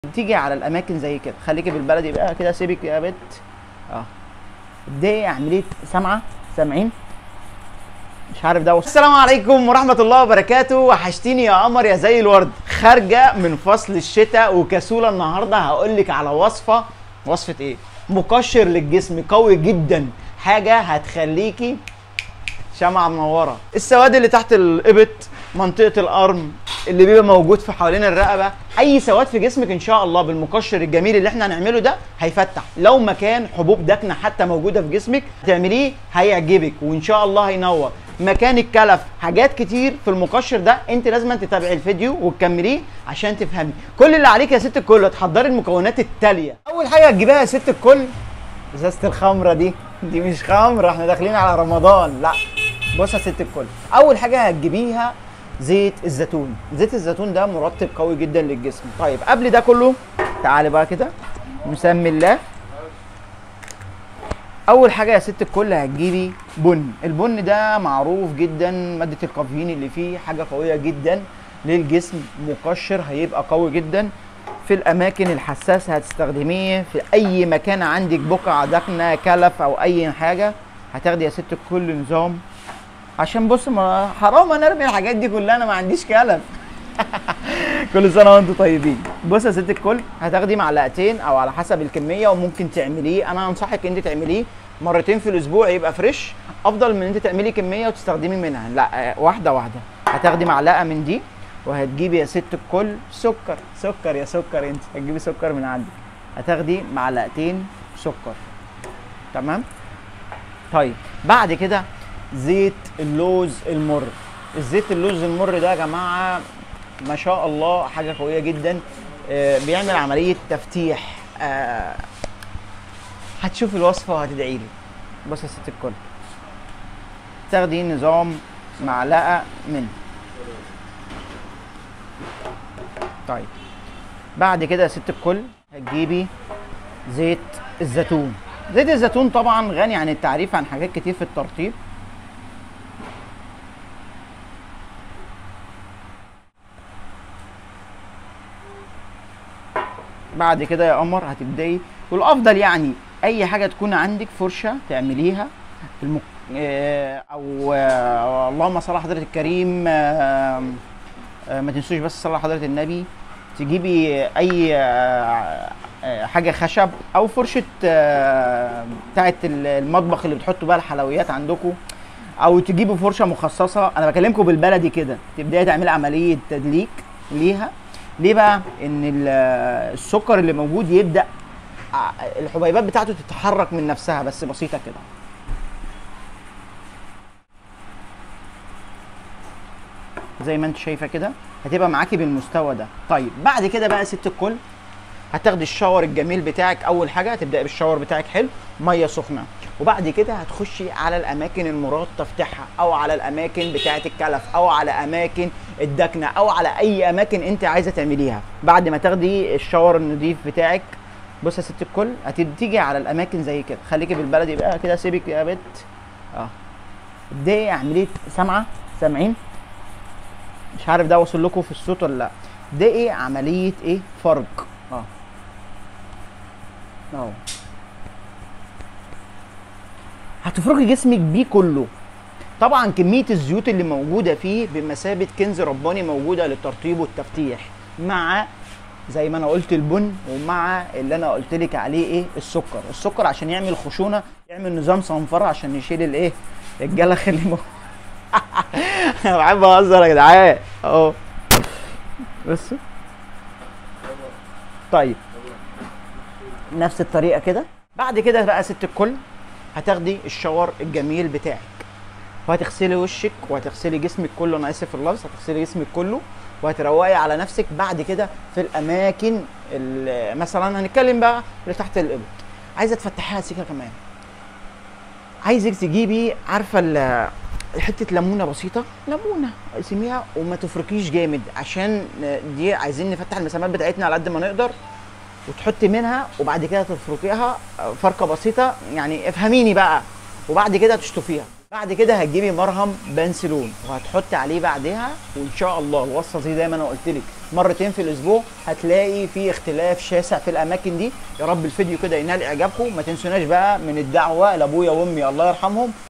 تيجي على الاماكن زي كده خليكي بالبلدي بقى كده سيبك يا بت اه دي عمليه سامعه سامعين مش عارف ده السلام عليكم ورحمه الله وبركاته وحشتيني يا قمر يا زي الورد خارجه من فصل الشتاء وكسوله النهارده هقول لك على وصفه وصفه ايه مقشر للجسم قوي جدا حاجه هتخليكي شمعة منورة السواد اللي تحت الإبط منطقة القرن اللي بيبقى موجود في حوالين الرقبة أي سواد في جسمك إن شاء الله بالمقشر الجميل اللي إحنا هنعمله ده هيفتح لو مكان حبوب دكنة حتى موجودة في جسمك تعمليه هيعجبك وإن شاء الله هينور مكان الكلف حاجات كتير في المقشر ده انت لازم تتابعي الفيديو وتكمليه عشان تفهمي كل اللي عليك يا ست الكل تحضري المكونات التاليه اول حاجه هتجيبها يا ست الكل ازازه الخمره دي دي مش خمره احنا داخلين على رمضان لا بص يا ست الكل اول حاجه هتجيبيها زيت الزيتون زيت الزيتون ده مرطب قوي جدا للجسم طيب قبل ده كله تعالي بقى كده نسمي الله اول حاجه يا ست الكل هتجيبي بن البن ده معروف جدا ماده الكافيين اللي فيه حاجه قويه جدا للجسم مقشر هيبقى قوي جدا في الاماكن الحساسه هتستخدميه في اي مكان عندك بقعه دكنه كلف او اي حاجه هتاخدي يا ست الكل نظام عشان بص ما حرام انا ارمي الحاجات دي كلها انا ما عنديش كلف كل سنه وانتم طيبين بص يا ست الكل هتاخدي معلقتين او على حسب الكميه وممكن تعمليه انا انصحك ان انت تعمليه مرتين في الاسبوع يبقى فريش افضل من ان انت تعملي كميه وتستخدمي منها لا واحده واحده هتاخدي معلقه من دي وهتجيبي يا ست الكل سكر سكر يا سكر انت هتجيبي سكر من عندك هتاخدي معلقتين سكر تمام طيب بعد كده زيت اللوز المر الزيت اللوز المر ده يا جماعه ما شاء الله حاجه قويه جدا آه بيعمل عمليه تفتيح آه هتشوف الوصفه وهتدعي لي بص يا ست الكل تاخدي نظام معلقه منه طيب بعد كده يا ست الكل هتجيبي زيت الزيتون زيت الزيتون طبعا غني عن التعريف عن حاجات كتير في الترطيب بعد كده يا قمر هتبداي والافضل يعني اي حاجه تكون عندك فرشه تعمليها المك... آه او آه اللهم صل على حضره الكريم آه ما تنسوش بس صلى على حضره النبي تجيبي اي حاجه خشب او فرشه بتاعه المطبخ اللي بتحطوا بقى الحلويات عندكم او تجيبوا فرشه مخصصه انا بكلمكم بالبلدي كده تبداي تعملي عمليه تدليك ليها ليه بقى ان السكر اللي موجود يبدا الحبيبات بتاعته تتحرك من نفسها بس بسيطه كده زي ما انت شايفه كده هتبقى معاكي بالمستوى ده طيب بعد كده بقى ست الكل هتاخدي الشاور الجميل بتاعك اول حاجه هتبداي بالشاور بتاعك حلو ميه سخنه وبعد كده هتخشي على الاماكن المراد تفتحها او على الاماكن بتاعه الكلف او على اماكن الدكنه او على اي اماكن انت عايزه تعمليها بعد ما تاخدي الشاور النظيف بتاعك بص يا ست الكل هتيجي على الاماكن زي كده خليكي بالبلدي بقى كده سيبك يا بت اه دي عمليه سامعه سامعين مش عارف ده واصل لكم في الصوت ولا لا ده ايه عمليه ايه فرج اه اهو هتفركي جسمك بيه كله طبعا كميه الزيوت اللي موجوده فيه بمثابه كنز رباني موجوده للترطيب والتفتيح مع زي ما انا قلت البن ومع اللي انا قلت لك عليه ايه السكر السكر عشان يعمل خشونه يعمل نظام صنفره عشان يشيل الايه الجلخ اللي موجود انا بحب اهزر يا جدعان اهو بص طيب نفس الطريقه كده بعد كده بقى ست الكل هتاخدي الشاور الجميل بتاعك وهتغسلي وشك وهتغسلي جسمك كله انا اسف في اللفظ هتغسلي جسمك كله وهتروقي على نفسك بعد كده في الاماكن مثلا هنتكلم بقى اللي تحت الابط عايزه تفتحيها سيكه كمان عايزك تجيبي عارفه حته ليمونه بسيطه ليمونه اقسميها وما تفركيش جامد عشان دي عايزين نفتح المسامات بتاعتنا على قد ما نقدر وتحطي منها وبعد كده تفركيها فركه بسيطه يعني افهميني بقى وبعد كده تشطفيها بعد كده هتجيبي مرهم بنسلون وهتحطي عليه بعدها وان شاء الله الوصفه زي زي ما انا قلت لك مرتين في الاسبوع هتلاقي في اختلاف شاسع في الاماكن دي يا رب الفيديو كده ينال اعجابكم ما تنسوناش بقى من الدعوه لابويا وامي الله يرحمهم